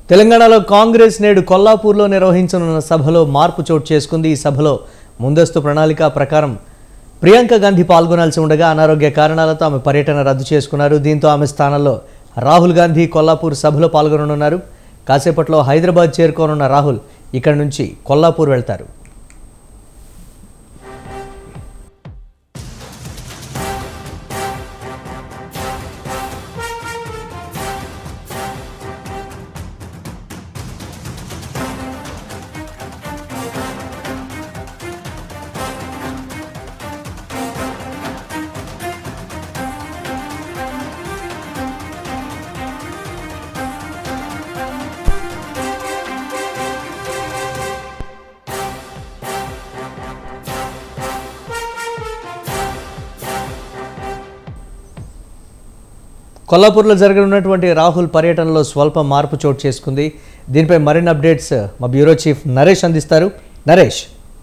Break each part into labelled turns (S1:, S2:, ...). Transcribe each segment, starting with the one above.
S1: తెలంగాణలో కాంగ్రెస్ నేడు కొల్లాపూర్లో నిర్వహించనున్న సభలో మార్పు చోటు చేసుకుంది ఈ సభలో ముందస్తు ప్రణాళిక ప్రకారం ప్రియాంక గాంధీ పాల్గొనాల్సి ఉండగా అనారోగ్య కారణాలతో ఆమె పర్యటన రద్దు చేసుకున్నారు దీంతో ఆమె స్థానంలో రాహుల్ గాంధీ కొల్లాపూర్ సభలో పాల్గొననున్నారు కాసేపట్లో హైదరాబాద్ చేరుకోనున్న రాహుల్ ఇక్కడి నుంచి కొల్లాపూర్ వెళ్తారు కొల్లాపూర్లో జరగనున్నటువంటి రాహుల్ పర్యటనలో స్వల్ప మార్పు చోటు చేసుకుంది దీనిపై మరిన్ని అప్డేట్స్ మా బ్యూరో చీఫ్ నరేష్ అందిస్తారు నరేష్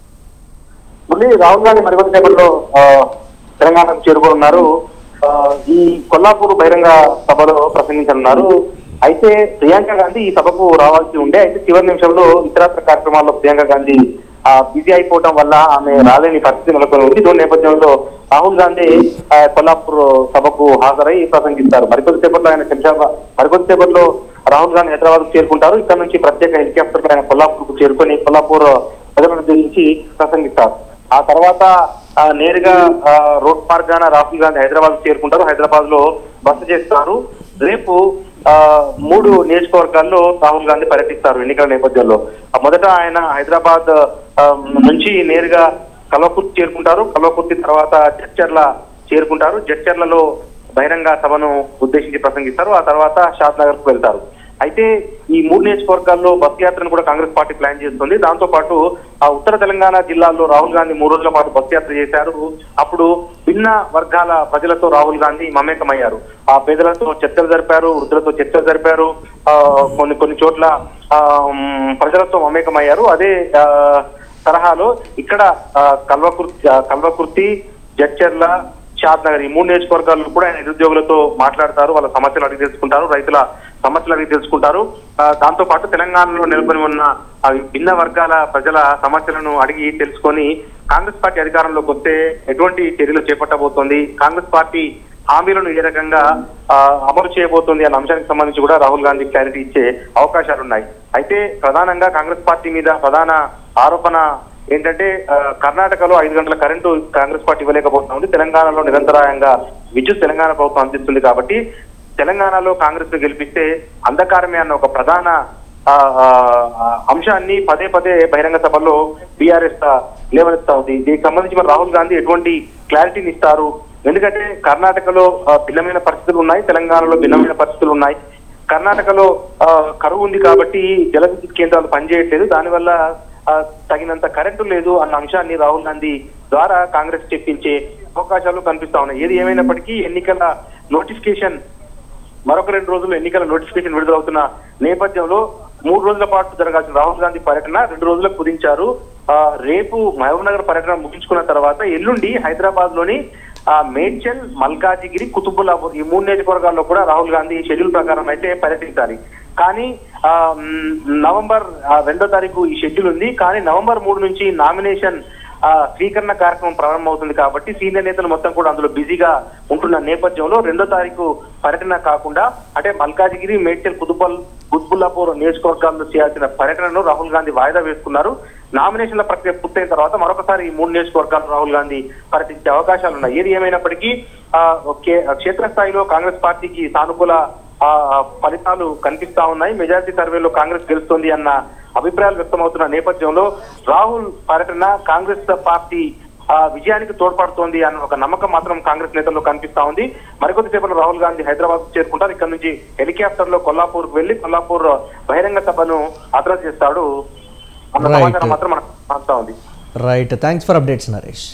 S2: మళ్ళీ రాహుల్ గాంధీ మరికొద్ది సేపట్లో ఆ, తెలంగాణకు చేరుకోనున్నారు ఆ, ఈ కొల్లాపూర్ బహిరంగ సభలో ప్రసంగించనున్నారు అయితే ప్రియాంక గాంధీ ఈ సభకు రావాల్సి ఉండే అయితే చివరి నిమిషంలో ఇతరత్ర కార్యక్రమాల్లో ప్రియాంక గాంధీ ఆ, బిజీ అయిపోవడం వల్ల ఆమె రాలేని పరిస్థితి నెలకొని ఉంది ఇటువంటి నేపథ్యంలో రాహుల్ గాంధీ ఆ, కొల్లాపూర్ సభకు హాజరై ప్రసంగిస్తారు మరికొద్ది సేపట్లో ఆయన శంషాబాద్ మరికొద్ది సేపట్లో రాహుల్ గాంధీ హైదరాబాద్ చేరుకుంటారు ఇక్కడ నుంచి ప్రత్యేక హెలికాప్టర్ ఆయన కొల్లాపూర్ కు చేరుకొని కొల్లాపూర్ ప్రజలను ఉద్దేశించి ప్రసంగిస్తారు ఆ తర్వాత ఆ, నేరుగా ఆ, రోడ్ మార్గాన రాహుల్ గాంధీ హైదరాబాద్ చేరుకుంటారు హైదరాబాద్ లో బస చేస్తారు రేపు ఆ, మూడు నియోజకవర్గాల్లో రాహుల్ గాంధీ పర్యటిస్తారు ఎన్నికల నేపథ్యంలో ఆ, మొదట ఆయన హైదరాబాద్ ఆ, నుంచి నేరుగా కల్వకుర్తి చేరుకుంటారు కల్వకుర్తి తర్వాత జడ్చర్ల చేరుకుంటారు జడ్చర్లలో బహిరంగ సభను ఉద్దేశించి ప్రసంగిస్తారు ఆ తర్వాత షాద్ నగర్ కు వెళ్తారు అయితే ఈ మూడు నియోజకవర్గాల్లో బస్ యాత్రను కూడా కాంగ్రెస్ పార్టీ ప్లాన్ చేస్తుంది దాంతో పాటు ఆ ఉత్తర తెలంగాణ జిల్లాల్లో రాహుల్ గాంధీ మూడు రోజుల పాటు బస్ యాత్ర చేశారు అప్పుడు భిన్న వర్గాల ప్రజలతో రాహుల్ గాంధీ మమేకమయ్యారు ఆ పేదలతో చర్చలు జరిపారు వృద్ధులతో చర్చలు జరిపారు ఆ కొన్ని కొన్ని చోట్ల ఆ ఉమ్, ప్రజలతో మమేకమయ్యారు అదే ఆ, తరహాలో ఇక్కడ ఆ, కల్వకుర్తి ఆ, కల్వకుర్తి జడ్చర్ల షాద్ నగర్ ఈ మూడు నియోజకవర్గాల్లో కూడా ఆయన నిరుద్యోగులతో మాట్లాడతారు వాళ్ళ సమస్యలు అడిగి తెలుసుకుంటారు రైతుల సమస్యలు అడిగి తెలుసుకుంటారు ఆ, దాంతో పాటు తెలంగాణలో నెలకొని ఉన్న ఆ భిన్న వర్గాల ప్రజల సమస్యలను అడిగి తెలుసుకొని కాంగ్రెస్ పార్టీ అధికారంలోకి వస్తే ఎటువంటి చర్యలు చేపట్టబోతోంది కాంగ్రెస్ పార్టీ హామీలను ఏ రకంగా ఆ, అమలు చేయబోతోంది అన్న అంశానికి సంబంధించి కూడా రాహుల్ గాంధీ క్లారిటీ ఇచ్చే అవకాశాలు ఉన్నాయి అయితే ప్రధానంగా కాంగ్రెస్ పార్టీ మీద ప్రధాన ఆరోపణ ఏంటంటే ఆ, కర్ణాటకలో ఐదు గంటల కరెంటు కాంగ్రెస్ పార్టీ ఇవ్వలేకపోతా ఉంది తెలంగాణలో నిరంతరాయంగా విద్యుత్ తెలంగాణ ప్రభుత్వం అందిస్తుంది కాబట్టి తెలంగాణలో కాంగ్రెస్ ను గెలిపిస్తే అంధకారమే అన్న ఒక ప్రధాన ఆ, ఆ, ఆ, అంశాన్ని పదే పదే బహిరంగ సభలో బీఆర్ఎస్ లేవనెత్తా ఉంది దీనికి సంబంధించి మరి రాహుల్ గాంధీ ఎటువంటి క్లారిటీని ఇస్తారు ఎందుకంటే కర్ణాటకలో ఆ, భిన్నమైన పరిస్థితులు ఉన్నాయి తెలంగాణలో భిన్నమైన పరిస్థితులు ఉన్నాయి కర్ణాటకలో ఆ, కరువు ఉంది కాబట్టి జల విద్యుత్ కేంద్రాలు పనిచేయట్లేదు దానివల్ల ఆ, తగినంత కరెంటు లేదు అన్న అంశాన్ని రాహుల్ గాంధీ ద్వారా కాంగ్రెస్ చెప్పించే అవకాశాలు కనిపిస్తా ఉన్నాయి ఏది ఏమైనప్పటికీ ఎన్నికల నోటిఫికేషన్ మరొక రెండు రోజులు ఎన్నికల నోటిఫికేషన్ విడుదలవుతున్న నేపథ్యంలో మూడు రోజుల పాటు జరగాల్సిన రాహుల్ గాంధీ పర్యటన రెండు రోజులకు కుదించారు ఆ, రేపు మహబూబ్ నగర్ పర్యటన ముగించుకున్న తర్వాత ఎల్లుండి హైదరాబాద్ లోని ఆ, మేడ్చల్ మల్కాజిగిరి కుతుబుల్లాపూర్ ఈ మూడు నియోజకవర్గాల్లో కూడా రాహుల్ గాంధీ షెడ్యూల్ ప్రకారం అయితే పర్యటించాలి కానీ ఆ, మ్, నవంబర్ ఆ, రెండో తారీఖు ఈ షెడ్యూల్ ఉంది కానీ నవంబర్ మూడు నుంచి నామినేషన్ ఆ స్వీకరణ కార్యక్రమం ప్రారంభమవుతుంది కాబట్టి సీనియర్ నేతలు మొత్తం కూడా అందులో బిజీగా ఉంటున్న నేపథ్యంలో రెండో తారీఖు పర్యటన కాకుండా అంటే మల్కాజిగిరి మేడ్చల్ కుదుపల్ కుత్బుల్లాపూర్ నియోజకవర్గాల్లో చేయాల్సిన పర్యటనను రాహుల్ గాంధీ వాయిదా వేసుకున్నారు నామినేషన్ల ప్రక్రియ పూర్తయిన తర్వాత మరొకసారి ఈ మూడు నియోజకవర్గాల్లో రాహుల్ గాంధీ పర్యటించే అవకాశాలు ఉన్నాయి ఏది ఏమైనప్పటికీ ఆ, కే- క్షేత్రస్థాయిలో కాంగ్రెస్ పార్టీకి సానుకూల ఆ, ఫలితాలు కనిపిస్తా ఉన్నాయి మెజారిటీ సర్వేలో కాంగ్రెస్ గెలుస్తుంది అన్న అభిప్రాయాలు వ్యక్తమవుతున్న నేపథ్యంలో రాహుల్ పర్యటన కాంగ్రెస్ పార్టీ ఆ, విజయానికి తోడ్పడుతోంది అన్న ఒక నమ్మకం మాత్రం కాంగ్రెస్ నేతల్లో కనిపిస్తా ఉంది మరికొద్ది సేపట్లో రాహుల్ గాంధీ హైదరాబాద్ చేరుకుంటారు ఇక్కడ నుంచి హెలికాప్టర్ లో కొల్లాపూర్ వెళ్లి కొల్లాపూర్ బహిరంగ సభను అడ్రస్ చేస్తాడు అన్న
S1: Right.
S2: సమాచారం మాత్రం మనకు అందుతా ఉంది
S1: right thanks for updates Naresh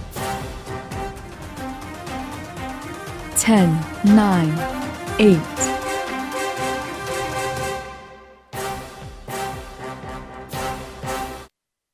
S3: Ten, nine, eight,